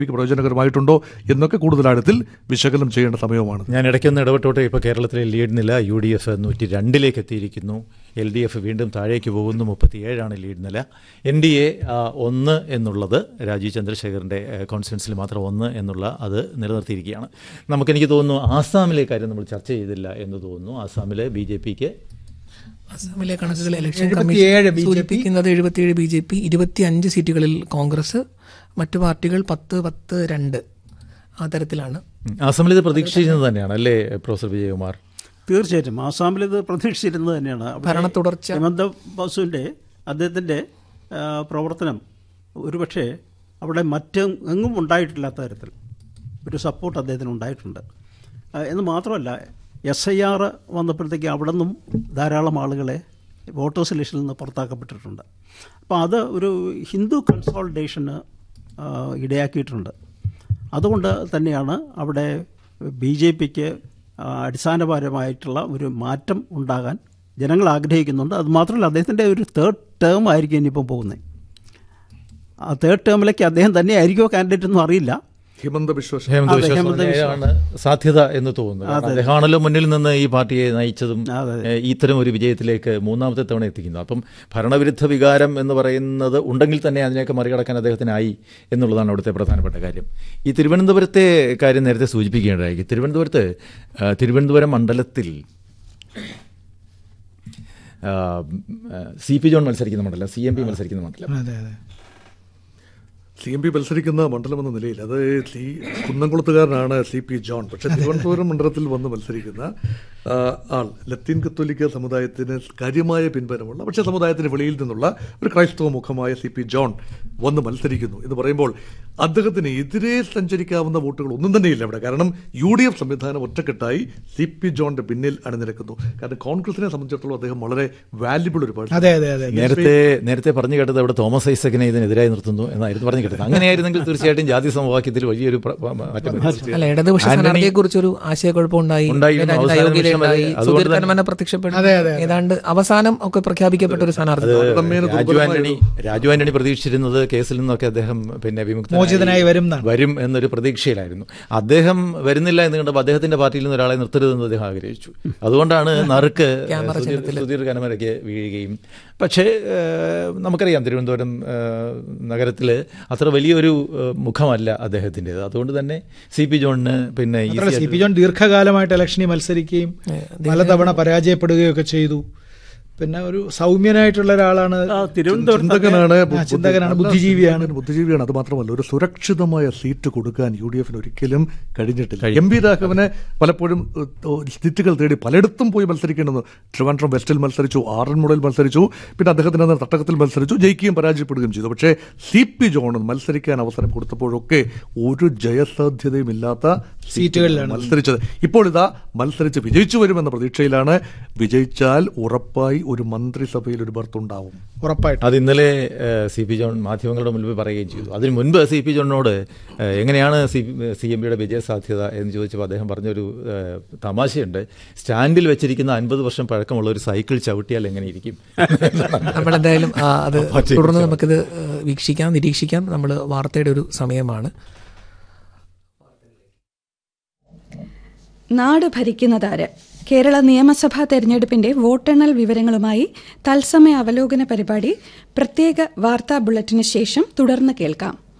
ബിക്ക് പ്രയോജനകരമായിട്ടുണ്ടോ എന്നൊക്കെ കൂടുതൽ ആഴത്തിൽ വിശകലനം ചെയ്യേണ്ട സമയവുമാണ് ഞാൻ ഇടയ്ക്കൊന്ന് ഇടപെട്ടോട്ടെ ഇപ്പോൾ കേരളത്തിലെ ലീഡ് നില യു ഡി എഫ് നൂറ്റി രണ്ടിലേക്ക് എത്തിയിരിക്കുന്നു എൽ ഡി എഫ് വീണ്ടും താഴേക്ക് പോകുന്നു മുപ്പത്തിയേഴാണ് ലീഡ് നില എൻ ഡി എ ഒന്ന് എന്നുള്ളത് രാജീവ് ചന്ദ്രശേഖറിൻ്റെ കോൺസ്റ്റിറ്റ്യൻസിൽ മാത്രം ഒന്ന് എന്നുള്ള അത് നിലനിർത്തിയിരിക്കുകയാണ് നമുക്കെനിക്ക് തോന്നുന്നു ആസാമിലെ കാര്യം നമ്മൾ ചർച്ച ചെയ്തില്ല എന്ന് തോന്നുന്നു ആസാമിലെ ബി ജെ പിക്ക് അസമിലെ കണക്കുകൾ ഇലക്ഷൻ 77 കമ്മീഷൻ BJP. സൂചിപ്പിക്കുന്നത് എഴുപത്തിയേഴ് ബി ജെ പി ഇരുപത്തി അഞ്ച് സീറ്റുകളിൽ കോൺഗ്രസ് മറ്റു പാർട്ടികൾ പത്ത് പത്ത് രണ്ട് ആ തരത്തിലാണ് ആസാമിൽ ഇത് പ്രതീക്ഷിച്ചിരുന്നത് തന്നെയാണ് അല്ലേ പ്രൊഫസർ വിജയകുമാർ തീർച്ചയായിട്ടും ആസാമിൽ ഇത് പ്രതീക്ഷിച്ചിരുന്നത് തന്നെയാണ് അവിടെ ഭരണ തുടർച്ച ഹിമന്ത ബസുവിൻ്റെ അദ്ദേഹത്തിൻ്റെ ആ, പ്രവർത്തനം ഒരുപക്ഷെ അവിടെ മറ്റും എങ്ങും ഉണ്ടായിട്ടില്ലാത്ത തരത്തിൽ ഒരു സപ്പോർട്ട് അദ്ദേഹത്തിന് ഉണ്ടായിട്ടുണ്ട് ആ, എന്ന് മാത്രമല്ല എസ് ഐ ആർ വന്നപ്പോഴത്തേക്ക് അവിടെ നിന്നും ധാരാളം ആളുകളെ വോട്ടേഴ്സ് ലിസ്റ്റിൽ നിന്ന് പുറത്താക്കപ്പെട്ടിട്ടുണ്ട് അപ്പോൾ അത് ഒരു ഹിന്ദു കൺസോൾട്ടേഷന് ആ, ഇടയാക്കിയിട്ടുണ്ട് അതുകൊണ്ട് തന്നെയാണ് അവിടെ ബി ജെ പിക്ക് അടിസ്ഥാനപരമായിട്ടുള്ള ഒരു മാറ്റം ഉണ്ടാകാൻ ജനങ്ങൾ ആഗ്രഹിക്കുന്നുണ്ട് അത് മാത്രമല്ല അദ്ദേഹത്തിൻ്റെ ഒരു തേർഡ് ടേം ആയിരിക്കും ഇനിയിപ്പം പോകുന്നത് ആ തേർഡ് ടേമിലേക്ക് അദ്ദേഹം തന്നെ ആയിരിക്കുമോ കാൻഡിഡേറ്റ് ഒന്നും അറിയില്ല ഹിമന്ത ബിശ്വ ഹേമന്ത് അതെ, ബിശ്വ ഹേമന്ത് ബിശ്വ. ശർമ്മയാണ് സാധ്യത എന്ന് തോന്നുന്നു കാരണം അദ്ദേഹമാണല്ലോ മുന്നിൽ നിന്ന് ഈ പാർട്ടിയെ നയിച്ചതും അതെ. ഏഹ്, ഇത്തരം ഒരു വിജയത്തിലേക്ക് മൂന്നാമത്തെ തവണ എത്തിക്കുന്നു അപ്പം ഭരണവിരുദ്ധ വികാരം എന്ന് പറയുന്നത് ഉണ്ടെങ്കിൽ തന്നെ അതിനെയൊക്കെ മറികടക്കാൻ അദ്ദേഹത്തിനായി എന്നുള്ളതാണ് അവിടുത്തെ പ്രധാനപ്പെട്ട കാര്യം ഈ തിരുവനന്തപുരത്തെ കാര്യം നേരത്തെ സൂചിപ്പിക്കേണ്ടതായി തിരുവനന്തപുരത്ത് ആ, തിരുവനന്തപുരം മണ്ഡലത്തിൽ സി പി ജോൺ മത്സരിക്കുന്ന മണ്ഡലം സി എം പി മത്സരിക്കുന്ന മണ്ഡലം അതെ അതെ സി എം പി മത്സരിക്കുന്ന മണ്ഡലം എന്ന നിലയിൽ അത് സി കുന്നംകുളത്തുകാരനാണ് സി പി ജോൺ പക്ഷെ തിരുവനന്തപുരം മണ്ഡലത്തിൽ വന്ന് മത്സരിക്കുന്ന ആ, ആൾ ലത്തീൻ കത്തോലിക്ക സമുദായത്തിന് കാര്യമായ പിൻബലമുള്ള പക്ഷേ സമുദായത്തിന് വെളിയിൽ നിന്നുള്ള ഒരു ക്രൈസ്തവ മുഖമായ സി പി ജോൺ വന്ന് മത്സരിക്കുന്നു എന്ന് പറയുമ്പോൾ അദ്ദേഹത്തിന് എതിരെ സഞ്ചരിക്കാവുന്ന വോട്ടുകൾ ഒന്നും തന്നെയില്ല അവിടെ കാരണം യു ഡി എഫ് സംവിധാനം ഒറ്റക്കെട്ടായി സി പി ജോണിന്റെ പിന്നിൽ അണിനിരക്കുന്നു കാരണം കോൺഗ്രസിനെ സംബന്ധിച്ചിടത്തോളം അദ്ദേഹം വളരെ വാല്യുബിൾ ഒരു person. അതെ അതെ അതെ നേരത്തെ നേരത്തെ പറഞ്ഞു കേട്ടത് അവിടെ തോമസ് ഐസക്കിനെ ഇതിനെതിരായി നിർത്തുന്നു എന്നായിരുന്നു പറഞ്ഞു കേട്ടത് അങ്ങനെയായിരുന്നെങ്കിൽ തീർച്ചയായിട്ടും ജാതി സമവാക്യത്തിൽ വലിയൊരു പ്ര- പ്ര- മാറ്റം വരും. അല്ല ഇടതുപക്ഷ ആന്റണി- സ്ഥാനാർത്ഥിയെ കുറിച്ചൊരു ആശയക്കുഴപ്പം ഉണ്ടായി ഉണ്ടായിരുന്നു. രാജ്യത്ത് അവസാന അയോഗ്യത നിമിഷം വരെ ഉണ്ടായി അതുകൊണ്ട് സുധീർ തന്നെ- കന്മന പ്രത്യക്ഷപ്പെട്ടു അതെ, അതെ, ഏതാണ്ട് അവസാനം ഒക്കെ പ്രഖ്യാപിക്കപ്പെട്ട ഒരു സ്ഥാനാർത്ഥി താരതമ്യേന രാജു ദുർബലമായ ആന്റണി രാജു ആന്റണി പ്രതീക്ഷിച്ചിരുന്നത് കേസിൽ നിന്നൊക്കെ അദ്ദേഹം പിന്നെ വിമുക്തനായി മോചിതനായി വരും എന്നാണ്. വരും എന്നൊരു പ്രതീക്ഷയിലായിരുന്നു അദ്ദേഹം വരുന്നില്ല എന്ന് കണ്ടപ്പോൾ അദ്ദേഹത്തിന്റെ പാർട്ടിയിൽ നിന്ന് ഒരാളെ നിർത്തരുതെന്ന് അദ്ദേഹം ആഗ്രഹിച്ചു അതുകൊണ്ടാണ് നറുക്ക് ക്യാമറ സുധീർ- ചിഹ്നത്തില്. സുധീർ കനമരയ്ക്ക് വീഴുകയും പക്ഷേ ഏഹ്, നമുക്കറിയാം തിരുവനന്തപുരം ഏഹ്, നഗരത്തിൽ അത്ര വലിയൊരു ഏഹ്, മുഖമല്ല അദ്ദേഹത്തിൻ്റെത് അതുകൊണ്ട് തന്നെ സി പി ജോണിന് പിന്നെ easy മാത്രമല്ല സി ആയിട്ട് പി ജോൺ ദീർഘകാലമായിട്ട് ഇലക്ഷനിൽ മത്സരിക്കുകയും പലതവണ പരാജയപ്പെടുകയൊക്കെ ചെയ്തു പിന്നെ ഒരു സൗമ്യനായിട്ടുള്ള ഒരാളാണ് ആ, തിരുവനന്തപുരത്ത് ചിന്തകനാണ് ആ, ചിന്തകനാണ്, നല്ല ബുദ്ധിജീവിയാണ്. ചിന്തകനാണ്, ബുദ്ധിജീവിയാണ് അത് മാത്രമല്ല ഒരു സുരക്ഷിതമായ സീറ്റ് കൊടുക്കാൻ യു ഡി എഫിന് ഒരിക്കലും കഴിഞ്ഞിട്ടില്ല എം പി രാഘവന് പലപ്പോഴും ഏഹ്, ഏഹ്, സീറ്റുകൾ തേടി പലയിടത്തും പോയി മത്സരിക്കേണ്ടത് ട്രിവാൻഡ്രം വെസ്റ്റിൽ മത്സരിച്ചു ആറന്മുളയിൽ മത്സരിച്ചു പിന്നെ അദ്ദേഹത്തിന് അന്ന് തട്ടകത്തിൽ മത്സരിച്ചു ജയിക്കുകയും പരാജയപ്പെടുകയും ചെയ്തു പക്ഷേ സി പി ജോൺ മത്സരിക്കാൻ അവസരം കൊടുത്തപ്പോഴൊക്കെ ഒരു ജയസാധ്യതയും ഇല്ലാത്ത സീറ്റുകളിലാണ് മത്സരിച്ചത് ഇപ്പോൾ ഇതാ മത്സരിച്ച് വിജയിച്ചു വരുമെന്ന പ്രതീക്ഷയിലാണ് വിജയിച്ചാൽ ഉറപ്പായി ഒരു മന്ത്രിസഭയിൽ ഒരു ബർത്ത് ഉണ്ടാവും ഉറപ്പായിട്ടും അത് ഇന്നലെ സി പി ജോൺ മാധ്യമങ്ങളുടെ മുൻപിൽ പറയുകയും ചെയ്തു അതിന് മുൻപ് സി പി ജോണിനോട് ഏഹ്, എങ്ങനെയാണ് സി സി എം പിയുടെ വിജയ സാധ്യത എന്ന് ചോദിച്ചപ്പോൾ അദ്ദേഹം പറഞ്ഞൊരു ഏഹ്, തമാശയുണ്ട് സ്റ്റാൻഡിൽ വെച്ചിരിക്കുന്ന അൻപത് വർഷം പഴക്കമുള്ള ഒരു സൈക്കിൾ ചവിട്ടിയാൽ എങ്ങനെ ഇരിക്കും നമ്മളെന്തായാലും ആ, അത് പാർട്ടിയെ തുടർന്ന് കുറിച്ചാണ്. നമുക്കിത് ഏഹ്, വീക്ഷിക്കാം നിരീക്ഷിക്കാം നമ്മൾ വാർത്തയുടെ ഒരു സമയമാണ് നാട് ഭരിക്കുന്നതാര് കേരള നിയമസഭാ തെരഞ്ഞെടുപ്പിന്റെ വോട്ടെണ്ണൽ വിവരങ്ങളുമായി തത്സമയ അവലോകന പരിപാടി പ്രത്യേക വാർത്താ ബുള്ളറ്റിന് ശേഷം തുടർന്ന് കേൾക്കാം